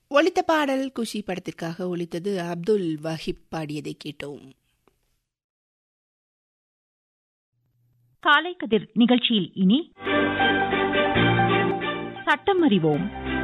ஒலித்த பாடல் குஷி படத்திற்காக ஒலித்தது அப்துல் வஹிப் பாடியதை கேட்டோம் காலை கதிர் நிகழ்ச்சியில் இனி சட்டம் அறிவோம்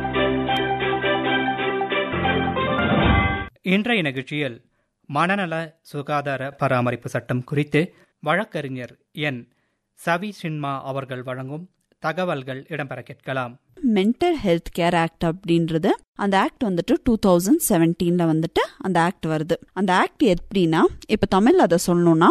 இன்றைய நிகழ்ச்சியில் மனநல சுகாதார பராமரிப்பு சட்டம் குறித்து வழக்கறிஞர் என் சவி சின்மா அவர்கள் வழங்கும் தகவல்கள் இடம்பெற கேட்கலாம் மென்டல் ஹெல்த் கேர் ஆக்ட் அப்படின்றது அந்த ஆக்ட் வந்துட்டு டூ தௌசண்ட் செவன்டீன்ல வந்துட்டு அந்த ஆக்ட் வருது அந்த ஆக்ட் எப்படின்னா இப்ப தமிழ் அதை சொல்லணும்னா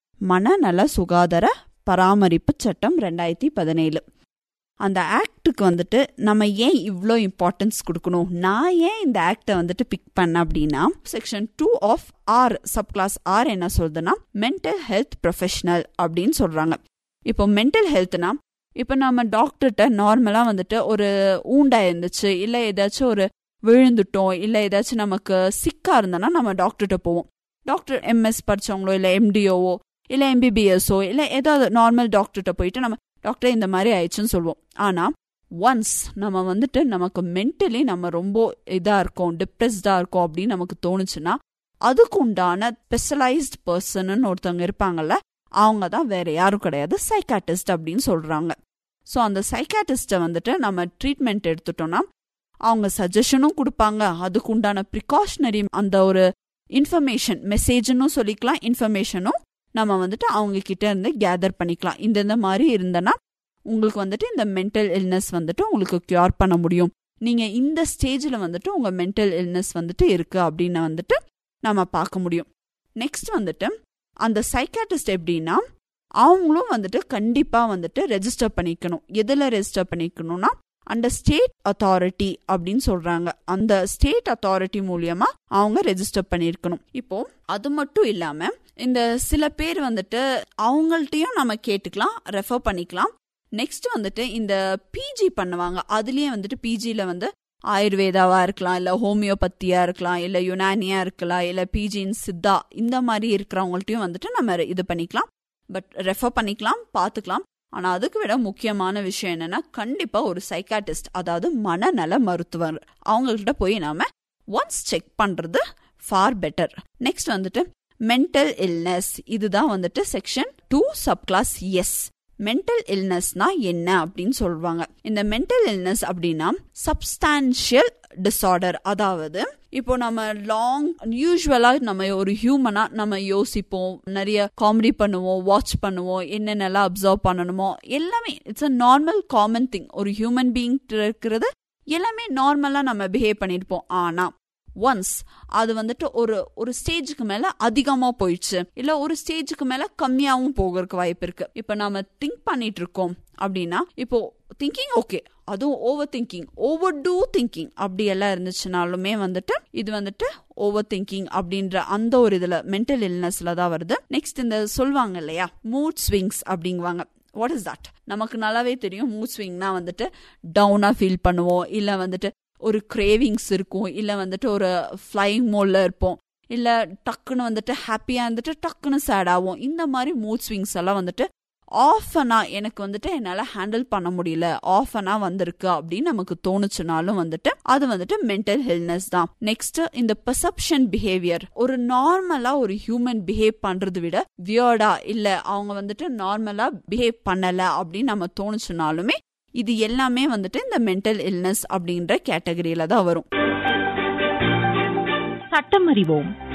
மனநல சுகாதார பராமரிப்பு சட்டம் ரெண்டாயிரத்தி பதினேழு அந்த ஆக்டுக்கு வந்துட்டு நம்ம ஏன் இவ்வளோ இம்பார்ட்டன்ஸ் கொடுக்கணும் நான் ஏன் இந்த ஆக்டை வந்துட்டு பிக் பண்ண அப்படின்னா section two of R sub class R என்ன சொல்றதுன்னா மென்டல் ஹெல்த் ப்ரொஃபஷனல் அப்படின்னு சொல்றாங்க இப்போ மென்டல் ஹெல்த்னா இப்போ நம்ம டாக்டர்கிட்ட நார்மலாக வந்துட்டு ஒரு ஊண்டா இருந்துச்சு இல்லை ஏதாச்சும் ஒரு விழுந்துட்டோம் இல்லை ஏதாச்சும் நமக்கு சிக்காக இருந்தோன்னா நம்ம டாக்டர்கிட்ட போவோம் டாக்டர் எம்எஸ் படித்தவங்களோ இல்லை எம்டிஓவோ இல்லை எம்பிபிஎஸ்ஓ இல்லை ஏதாவது நார்மல் டாக்டர்கிட்ட போயிட்டு நம்ம டாக்டர் இந்த மாதிரி ஆயிடுச்சுன்னு சொல்லுவோம் ஆனால் ஒன்ஸ் நம்ம வந்துட்டு நமக்கு மென்டலி நம்ம ரொம்ப இதாக இருக்கோம் டிப்ரெஸ்டாக இருக்கோம் அப்படின்னு நமக்கு தோணுச்சுன்னா அதுக்கு உண்டான ஸ்பெஷலைஸ்ட் பர்சன் ஒருத்தவங்க இருப்பாங்கல்ல அவங்க தான் வேற யாரும் கிடையாது சைக்காட்டிஸ்ட் அப்படின்னு சொல்றாங்க ஸோ அந்த சைக்காட்டிஸ்ட்டை வந்துட்டு நம்ம ட்ரீட்மெண்ட் எடுத்துட்டோம்னா அவங்க சஜஷனும் கொடுப்பாங்க அதுக்கு உண்டான ப்ரிகாஷனரி அந்த ஒரு இன்ஃபர்மேஷன் மெசேஜ்னும் சொல்லிக்கலாம் இன்ஃபர்மேஷனும் நம்ம வந்துட்டு அவங்க கிட்ட இருந்து கேதர் பண்ணிக்கலாம் இந்த இந்த மாதிரி இருந்தனா உங்களுக்கு வந்துட்டு இந்த மென்டல் இல்னஸ் வந்துட்டு உங்களுக்கு கியூர் பண்ண முடியும் நீங்க இந்த ஸ்டேஜில் வந்துட்டு உங்க மென்டல் இல்னஸ் வந்துட்டு இருக்கு அப்படின்னு வந்துட்டு நம்ம பார்க்க முடியும் நெக்ஸ்ட் வந்துட்டு அந்த சைக்காட்டிஸ்ட் எப்படின்னா அவங்களும் வந்துட்டு கண்டிப்பா வந்துட்டு ரெஜிஸ்டர் பண்ணிக்கணும் எதுல ரெஜிஸ்டர் பண்ணிக்கணும்னா அந்த ஸ்டேட் அத்தாரிட்டி அப்படின்னு சொல்றாங்க அந்த ஸ்டேட் அத்தாரிட்டி மூலியமா அவங்க ரெஜிஸ்டர் பண்ணிருக்கணும் இப்போ அது மட்டும் இல்லாம இந்த சில பேர் வந்துட்டு அவங்கள்ட்டையும் நம்ம கேட்டுக்கலாம் ரெஃபர் பண்ணிக்கலாம் நெக்ஸ்ட் வந்துட்டு இந்த பிஜி பண்ணுவாங்க அதுலயே வந்துட்டு பிஜில வந்து ஆயுர்வேதாவா இருக்கலாம் இல்ல ஹோமியோபத்தியா இருக்கலாம் இல்ல யுனானியா இருக்கலாம் இல்ல பிஜி இன் சித்தா இந்த மாதிரி இருக்கிறவங்கள்ட்டையும் வந்துட்டு நம்ம இது பண்ணிக்கலாம் பட் ரெஃபர் பண்ணிக்கலாம் பார்த்துக்கலாம் ஆனா அதுக்கு விட முக்கியமான விஷயம் என்னன்னா கண்டிப்பா ஒரு சைக்காட்டிஸ்ட் அதாவது மனநல மருத்துவர் அவங்கள்ட்ட போய் நாம ஒன்ஸ் செக் பண்றது ஃபார் பெட்டர் நெக்ஸ்ட் வந்துட்டு மென்டல் இல்னஸ் இதுதான் வந்துட்டு section two sub class S mental இல்னஸ்னா என்ன அப்படின்னு சொல்லுவாங்க இந்த மென்டல் இல்னஸ் அப்படின்னா சப்ஸ்டான்ஷியல் டிசார்டர் அதாவது இப்போ நம்ம லாங் யூஸ்வலா நம்ம ஒரு ஹியூமனா நம்ம யோசிப்போம் நிறைய காமெடி பண்ணுவோம் வாட்ச் பண்ணுவோம் என்னென்னலாம் அப்சர்வ் பண்ணணுமோ எல்லாமே it's a normal common thing ஒரு ஹியூமன் பீயிங் இருக்கிறது எல்லாமே நார்மலா நம்ம பிஹேவ் பண்ணிருப்போம் ஆனா ஒன்ஸ் அது வந்துட்டு ஒரு ஒரு ஸ்டேஜுக்கு மேல அதிகமா போயிடுச்சு இல்ல ஒரு ஸ்டேஜுக்கு மேல கம்மியாவும் போகிறதுக்கு வாய்ப்பு இருக்கு இப்ப நாம திங்க் பண்ணிட்டு இருக்கோம் அப்படின்னா இப்போ திங்கிங் ஓகே அதுவும் overthinking over to thinking அப்படி எல்லாம் இருந்துச்சுனாலுமே வந்துட்டு இது வந்துட்டு ஓவர் திங்கிங் அப்படின்ற அந்த ஒரு இதுல மென்டல் இல்னஸ்ல தான் வருது நெக்ஸ்ட் இந்த சொல்லுவாங்க இல்லையா மூட் ஸ்விங்ஸ் அப்படிங்குவாங்க வாட் இஸ் தட் நமக்கு நல்லாவே தெரியும் மூட் ஸ்விங்னா வந்துட்டு டவுனா ஃபீல் பண்ணுவோம் இல்ல வந்துட்டு ஒரு கிரேவிங்ஸ் இருக்கும் இல்ல வந்துட்டு ஒரு ஃப்ளைங் மோட்ல இருப்போம் இல்ல டக்குன்னு வந்துட்டு ஹாப்பியா இருந்துட்டு டக்குன்னு சேட் ஆகும் இந்த மாதிரி மூட் ஸ்விங்ஸ் எல்லாம் வந்துட்டு ஆஃப் அனா எனக்கு வந்துட்டு என்னால ஹேண்டில் பண்ண முடியல ஆஃப் அனா வந்திருக்கு அப்படின்னு நமக்கு தோணுச்சுனாலும் வந்துட்டு அது வந்துட்டு மென்டல் ஹெல்னஸ் தான் நெக்ஸ்ட் இந்த பெர்செப்ஷன் பிஹேவியர் ஒரு நார்மலா ஒரு ஹியூமன் பிஹேவ் பண்றதை விட வியர்டா இல்ல அவங்க வந்துட்டு நார்மலா பிஹேவ் பண்ணல அப்படின்னு நம்ம தோணுச்சுனாலுமே இது எல்லாமே வந்துட்டு இந்த மென்டல் இல்னஸ் அப்படின்ற கேட்டகரியில தான் வரும் சட்டம் அறிவோம்